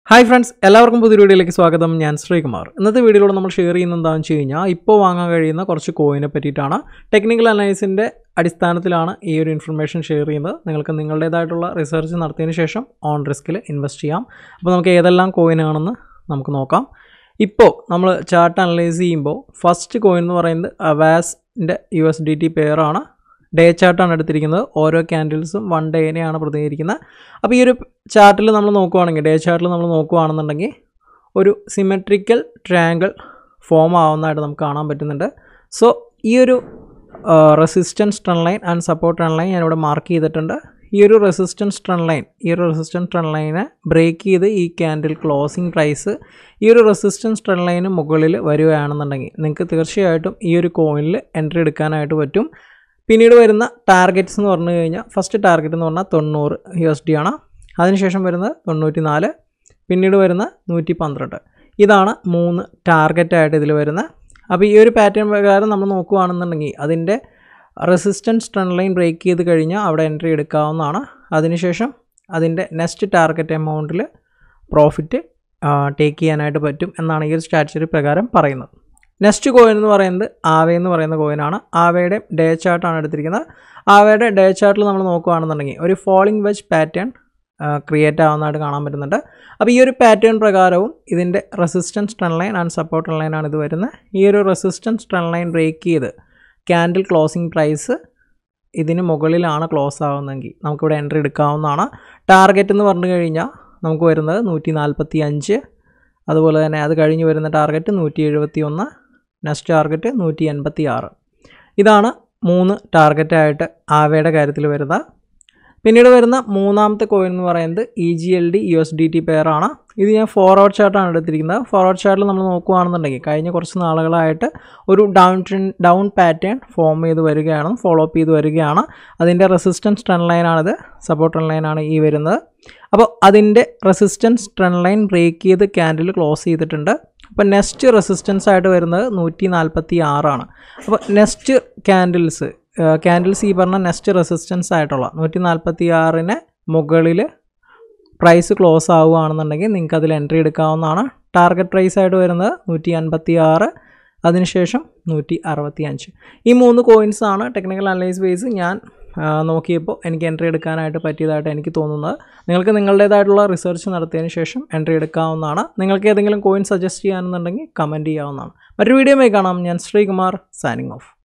hi friends എല്ലാവർക്കും പുതിയ വീഡിയോയിലേക്ക് സ്വാഗതം ഞാൻ ശ്രീകുമാർ ഇന്നത്തെ വീഡിയോയിലൂടെ നമ്മൾ ഷെയർ ചെയ്യുന്നത് എന്താണെന്ന് വെച്ച് കഴിഞ്ഞാൽ ഇപ്പോൾ വാങ്ങാൻ കഴിയുന്ന കുറച്ച് കോയിനെ പറ്റിയിട്ടാണ് ടെക്നിക്കൽ അനലൈസിൻ്റെ അടിസ്ഥാനത്തിലാണ് ഈ ഒരു ഇൻഫർമേഷൻ ഷെയർ ചെയ്യുന്നത് നിങ്ങൾക്ക് നിങ്ങളുടേതായിട്ടുള്ള റിസർച്ച് നടത്തിയതിന് ശേഷം ഓൺ റിസ്കിൽ ഇൻവെസ്റ്റ് ചെയ്യാം അപ്പോൾ നമുക്ക് ഏതെല്ലാം കോയിനാണെന്ന് നമുക്ക് നോക്കാം ഇപ്പോൾ നമ്മൾ ചാർട്ട് അനലൈസ് ചെയ്യുമ്പോൾ ഫസ്റ്റ് കോയിൻ എന്ന് പറയുന്നത് അവാസിൻ്റെ യു എസ് ഡി ടി പെയറാണ് ഡേ ചാർട്ടാണ് എടുത്തിരിക്കുന്നത് ഓരോ ക്യാൻഡിൽസും വൺ ഡേനെയാണ് പ്രതിനിധീകരിക്കുന്നത് അപ്പോൾ ഈ ഒരു ചാർട്ടിൽ നമ്മൾ നോക്കുവാണെങ്കിൽ ഡേ ചാർട്ടിൽ നമ്മൾ നോക്കുകയാണെന്നുണ്ടെങ്കിൽ ഒരു സിമെട്രിക്കൽ ട്രയാങ്കിൾ ഫോം ആവുന്നതായിട്ട് നമുക്ക് കാണാൻ പറ്റുന്നുണ്ട് സോ ഈ ഒരു resistance trend line and support trend line ഞാനിവിടെ മാർക്ക് ചെയ്തിട്ടുണ്ട് ഈ ഒരു റെസിസ്റ്റൻസ് ട്രൺ ലൈൻ ഈ ഒരു റെസിസ്റ്റൻസ് ട്രൺ ലൈനെ ബ്രേക്ക് ചെയ്ത് ഈ ക്യാൻഡിൽ ക്ലോസിംഗ് പ്രൈസ് ഈ ഒരു റെസിസ്റ്റൻസ് ട്രൺ ലൈന് മുകളിൽ വരികയാണെന്നുണ്ടെങ്കിൽ നിങ്ങൾക്ക് തീർച്ചയായിട്ടും ഈ ഒരു കോയിനിൽ എൻട്രി എടുക്കാനായിട്ട് പറ്റും പിന്നീട് വരുന്ന ടാർഗറ്റ്സ് എന്ന് പറഞ്ഞു കഴിഞ്ഞാൽ ഫസ്റ്റ് ടാർഗറ്റ് എന്ന് പറഞ്ഞാൽ തൊണ്ണൂറ് യു എസ് ഡി ആണ് അതിനുശേഷം വരുന്നത് തൊണ്ണൂറ്റി നാല് പിന്നീട് വരുന്ന നൂറ്റി പന്ത്രണ്ട് ഇതാണ് മൂന്ന് ടാർഗറ്റായിട്ട് ഇതിൽ വരുന്നത് അപ്പോൾ ഈ ഒരു പാറ്റേൺ പ്രകാരം നമ്മൾ നോക്കുകയാണെന്നുണ്ടെങ്കിൽ അതിൻ്റെ റെസിസ്റ്റൻസ് ട്രെൻഡ് ലൈൻ ബ്രേക്ക് ചെയ്ത് കഴിഞ്ഞാൽ അവിടെ എൻട്രി എടുക്കാവുന്നതാണ് അതിനുശേഷം അതിൻ്റെ നെക്സ്റ്റ് ടാർഗറ്റ് എമൗണ്ടിൽ പ്രോഫിറ്റ് ടേക്ക് ചെയ്യാനായിട്ട് പറ്റും എന്നാണ് ഈ ഒരു സ്ട്രാറ്റജി പ്രകാരം പറയുന്നത് നെക്സ്റ്റ് കോയിൻ എന്ന് പറയുന്നത് ആവേ എന്ന് പറയുന്ന കോയിനാണ് ആവയുടെ ഡേ ചാർട്ടാണ് എടുത്തിരിക്കുന്നത് ആവയുടെ ഡേ ചാർട്ടിൽ നമ്മൾ നോക്കുകയാണെന്നുണ്ടെങ്കിൽ ഒരു ഫോളിംഗ് വെജ് പാറ്റേൺ ക്രിയേറ്റ് ആവുന്നതായിട്ട് കാണാൻ പറ്റുന്നുണ്ട് അപ്പോൾ ഈ ഒരു പാറ്റേൺ പ്രകാരവും ഇതിൻ്റെ resistance trend line and support trend ലൈനാണ് ഇത് വരുന്നത് ഈ ഒരു റെസിസ്റ്റൻസ് ട്രെൻ ലൈൻ ബ്രേക്ക് ചെയ്ത് ക്യാൻഡിൽ ക്ലോസിംഗ് പ്രൈസ് ഇതിന് മുകളിലാണ് ക്ലോസ് ആവുന്നതെങ്കിൽ നമുക്കിവിടെ എൻട്രി എടുക്കാവുന്നതാണ് ടാർഗറ്റ് എന്ന് പറഞ്ഞു കഴിഞ്ഞാൽ നമുക്ക് വരുന്നത് നൂറ്റി നാൽപ്പത്തി അഞ്ച് അതുപോലെ തന്നെ അത് കഴിഞ്ഞ് വരുന്ന ടാർഗറ്റ് നൂറ്റി എഴുപത്തി ഒന്ന് നെക്സ്റ്റ് ടാർഗറ്റ് നൂറ്റി എൺപത്തി ആറ് ഇതാണ് മൂന്ന് ടാർഗറ്റായിട്ട് ആവയുടെ കാര്യത്തിൽ വരുന്നത് പിന്നീട് വരുന്ന മൂന്നാമത്തെ കോയിൻ എന്ന് പറയുന്നത് E G L D U S D T പെയറാണ് ഇത് ഞാൻ ഫോർവേഡ് ചാർട്ടാണ് എടുത്തിരിക്കുന്നത് ഫോർവേഡ് ചാർട്ടിൽ നമ്മൾ നോക്കുകയാണെന്നുണ്ടെങ്കിൽ കഴിഞ്ഞ കുറച്ച് നാളുകളായിട്ട് ഒരു down trend down pattern form ചെയ്ത് വരികയാണ് ഫോളോ അപ്പ് ചെയ്ത് വരികയാണ് അതിൻ്റെ റെസിസ്റ്റൻസ് ട്രെൻ ലൈനാണിത് സപ്പോർട്ട് ട്രെൻ ലൈനാണ് ഈ വരുന്നത് അപ്പോൾ അതിൻ്റെ റെസിസ്റ്റൻസ് ട്രെൻ ലൈൻ ബ്രേക്ക് ചെയ്ത് ക്യാൻഡിൽ ക്ലോസ് ചെയ്തിട്ടുണ്ട് അപ്പോൾ നെക്സ്റ്റ് റെസിസ്റ്റൻസ് ആയിട്ട് വരുന്നത് നൂറ്റി നാൽപ്പത്തി ആറാണ് അപ്പോൾ നെക്സ്റ്റ് ക്യാൻഡിൽസ് ക്യാൻഡിൽസ് ഈ പറഞ്ഞ നെക്സ്റ്റ് റെസിസ്റ്റൻസ് ആയിട്ടുള്ള നൂറ്റി നാൽപ്പത്തി ആറിന് മുകളിൽ പ്രൈസ് ക്ലോസ് ആവുകയാണെന്നുണ്ടെങ്കിൽ നിങ്ങൾക്ക് അതിൽ എൻട്രി എടുക്കാവുന്നതാണ് ടാർഗറ്റ് പ്രൈസ് ആയിട്ട് വരുന്നത് നൂറ്റി അൻപത്തി ആറ് അതിനുശേഷം നൂറ്റി അറുപത്തി അഞ്ച് ഈ മൂന്ന് കോയിൻസ് ആണ് ടെക്നിക്കൽ അനലൈസ് ബേസ് ഞാൻ നോക്കിയപ്പോൾ എനിക്ക് എൻട്രി എടുക്കാനായിട്ട് പറ്റിയതായിട്ട് എനിക്ക് തോന്നുന്നത് നിങ്ങൾക്ക് നിങ്ങളുടേതായിട്ടുള്ള റിസർച്ച് നടത്തിയതിന് ശേഷം എൻട്രി എടുക്കാവുന്നതാണ് നിങ്ങൾക്ക് ഏതെങ്കിലും കോയിൻ സജസ്റ്റ് ചെയ്യാനെന്നുണ്ടെങ്കിൽ കമൻറ്റ് ചെയ്യാവുന്നതാണ് മറ്റൊരു വീഡിയോയുമായി കാണാം ഞാൻ ശ്രീകുമാർ സൈനിങ് ഓഫ്